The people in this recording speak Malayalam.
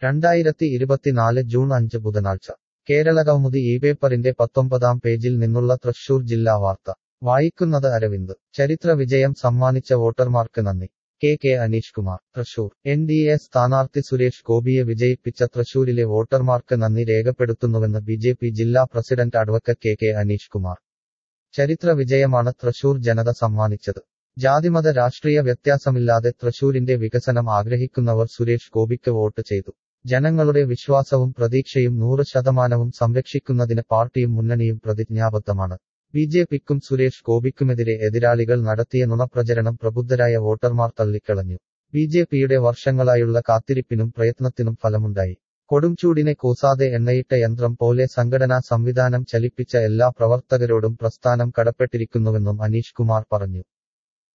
രണ്ടായിരത്തി ഇരുപത്തിനാല് ജൂൺ അഞ്ച് ബുധനാഴ്ച കേരളകൗമുദി ഈ പേപ്പറിന്റെ പത്തൊമ്പതാം പേജിൽ നിന്നുള്ള തൃശൂർ ജില്ലാ വാർത്ത വായിക്കുന്നത് അരവിന്ദ് ചരിത്ര വിജയം സമ്മാനിച്ച വോട്ടർമാർക്ക് നന്ദി K K Aneesh Kumar Thrissur N D A സ്ഥാനാർത്ഥി സുരേഷ് ഗോപിയെ വിജയിപ്പിച്ച തൃശൂരിലെ വോട്ടർമാർക്ക് നന്ദി രേഖപ്പെടുത്തുന്നുവെന്ന് ബി ജെ പി ജില്ലാ president advocate K K Aneesh Kumar ചരിത്ര വിജയമാണ് തൃശൂർ ജനത സമ്മാനിച്ചത് ജാതിമത രാഷ്ട്രീയ വ്യത്യാസമില്ലാതെ തൃശൂരിന്റെ വികസനം ആഗ്രഹിക്കുന്നവർ സുരേഷ് ഗോപിക്ക് വോട്ട് ചെയ്തു ജനങ്ങളുടെ വിശ്വാസവും പ്രതീക്ഷയും നൂറ് ശതമാനവും സംരക്ഷിക്കുന്നതിന് പാർട്ടിയും മുന്നണിയും പ്രതിജ്ഞാബദ്ധമാണ് ബി ജെ പിക്കും സുരേഷ് ഗോപിക്കുമെതിരെ എതിരാളികൾ നടത്തിയ നുണപ്രചരണം പ്രബുദ്ധരായ വോട്ടർമാർ തള്ളിക്കളഞ്ഞു ബി ജെ പിയുടെ വർഷങ്ങളായുള്ള കാത്തിരിപ്പിനും പ്രയത്നത്തിനും ഫലമുണ്ടായി കൊടുംചൂടിനെ കൂസാതെ എണ്ണയിട്ട യന്ത്രം പോലെ സംഘടനാ സംവിധാനം ചലിപ്പിച്ച എല്ലാ പ്രവർത്തകരോടും പ്രസ്ഥാനം കടപ്പെട്ടിരിക്കുന്നുവെന്നും അനീഷ് കുമാർ പറഞ്ഞു